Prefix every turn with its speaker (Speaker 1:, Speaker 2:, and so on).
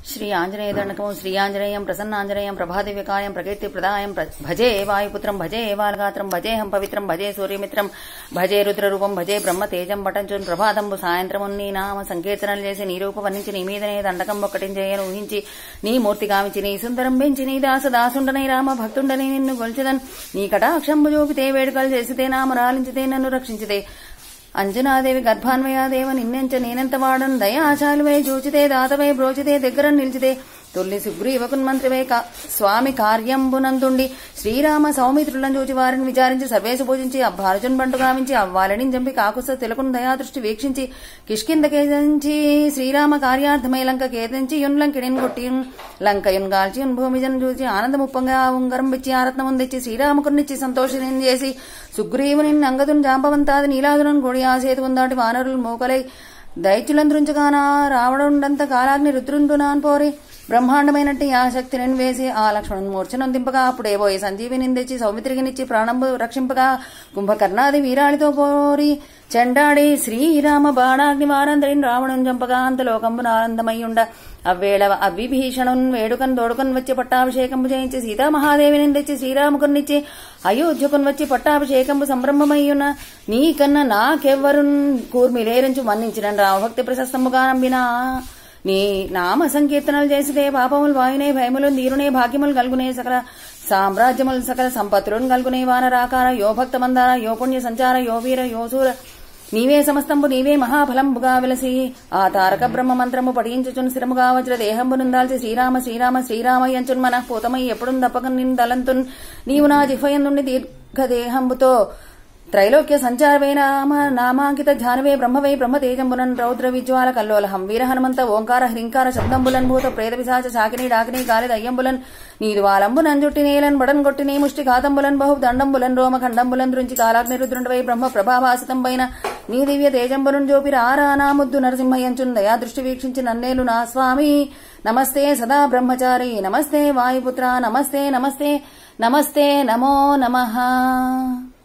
Speaker 1: శ్రీ ఆంజనేయ దండకము శ్రీ ఆంజనేయం ప్రసన్నాంజనేయం ప్రభాదివ్యకాయం ప్రకీర్తి ప్రదాయం ప్ర- భజే వాయుపుత్రం భజే వాల్గాత్రం భజేహం పవిత్రం భజే సూర్యమిత్రం భజే రుద్రరూపం భజే బ్రహ్మ తేజం పటంచున్ ప్రభాతంబు సాయంత్రము నీ నామ సంకీర్తనలు చేసి నీ రూప వర్ణించి నీ మీదనే దండకం ఒక్కటించేయను ఊహించి నీ మూర్తి గావించి నీ సుందరం పెంచి నీ దాస దాసుండనై రామ భక్తుండని నిన్ను గొల్చెదన్ నీ కటాక్షంబు చూపితే వేడుకలు చేసితే నామ రాలించితే నన్ను రక్షించితే అంజనాదేవి గర్భాన్వయాదేవ నిన్నెంచ నేనెంత వాడను దయాచాలువై చూచితే దాతవై బ్రోచితే దగ్గర నిలిచితే తొల్లి సుగ్రీవకున్ మంత్రివై కా- స్వామి కార్యంబునందుండి శ్రీరామ సౌమిత్రులను చూచి వారిని విచారించి సర్వేసు పూజించి అబ్బార్జున్ బంటు గావించి అవ్వాలని చంపి కాకుస తిలకును దయాదృష్టి వీక్షించి కిష్కిందకేదించి శ్రీరామ కార్యార్థమై లంక కేదించి యున్ లంకిడిన్ కొట్టి లంకయున్ గాల్చి యున్ భూమిజను చూచి ఆనందముప్పంగా ఉంగరం విచ్చి ఆరత్నమున్ తెచ్చి శ్రీరామకునిచ్చి సంతోషం చేసి సుగ్రీవుని అంగదుని జాంబవంతాది నీలాదులను కొడి ఆ సేతువును దాటి వానరులు మోకలై దైత్యులంద్రుంచగాన రావడండంత కాలాగ్ని రుద్రుండునాన్ పోరి బ్రహ్మాండమైనట్టి ఆ శక్తిని వేసి ఆ లక్ష్మణుని మూర్ఛనందింపగా అప్పుడే పోయి సంజీవిని తెచ్చి సౌమిత్రికినిచ్చి ప్రాణంబు రక్షింపగా కుంభకర్ణాది వీరాళితో పోరి చెండాడి శ్రీరామ బాణాగ్ని వారందరిని రావణం చంపగా అంతలోకంబు ఆనందమయ్యుండ అవ్వేళ అవిభీషణున్ వేడుకన్ దోడుకన్ వచ్చి పట్టాభిషేకంబు చేయించి సీతామహాదేవిని తెచ్చి శ్రీరాముకునిచ్చి అయోధ్యకున్ వచ్చి పట్టాభిషేకంబు సంభ్రమమయ్యున్న నీకన్నా నాకెవ్వరున్ కూర్మి లేరించు మన్నించిన రామభక్తి ప్రశస్తంబుగా నంబినా నీ నామ సంకీర్తనలు చేసితే పాపములు వాయునే భయములు నీరునే భాగ్యములు కలుగునే సకల సామ్రాజ్యములు సకల సంపత్తులను కలుగునే వానరాకార యో భక్త మందార యో పుణ్య సంచార యో వీర యో సూర నీవే సమస్తంబు నీవే మహాఫలంబుగా వెలసి ఆ తారక బ్రహ్మ మంత్రము పఠించుచున్ స్థిరముగా వజ్ర దేహంబు నుందాల్చి శ్రీరామ శ్రీరామ శ్రీరామయ్యంచున్ మన పూతమై ఎప్పుడు దప్పక నిందలంతున్ నీవు నా జిహ్వయందుండి దీర్ఘదేహంబుతో త్రైలోక్య సంచారవే నామ నామాంకిత ధ్యానవే బ్రహ్మవై బ్రహ్మతేజంబులన్ రౌద్ర విజ్వాల కల్లోలహం వీర హనుమంత ఓంకార హ్రింకార శబ్దంబులన్ భూత ప్రేత పిశాచ శాకిని డాకిని గాలి దయ్యంబులన్ నీదు వాలంబు నంజుట్టి నేలన్ బడన్ కొట్టిని ముష్టి ఘాతంబులన్ బహు దండంబులన్ రోమ ఖండంబులన్ దృంచి కాలాగ్ని రుద్రుండవై బ్రహ్మ ప్రభాభాసితంపైన నీ దివ్య తేజంబులను జోపి రారా నా ముద్దు నరసింహయ్యంచున్ దయా దృష్టి వీక్షించి నన్నేలు నా స్వామి నమస్తే సదా బ్రహ్మచారి నమస్తే వాయుపుత్ర నమస్తే నమస్తే నమస్తే నమో నమః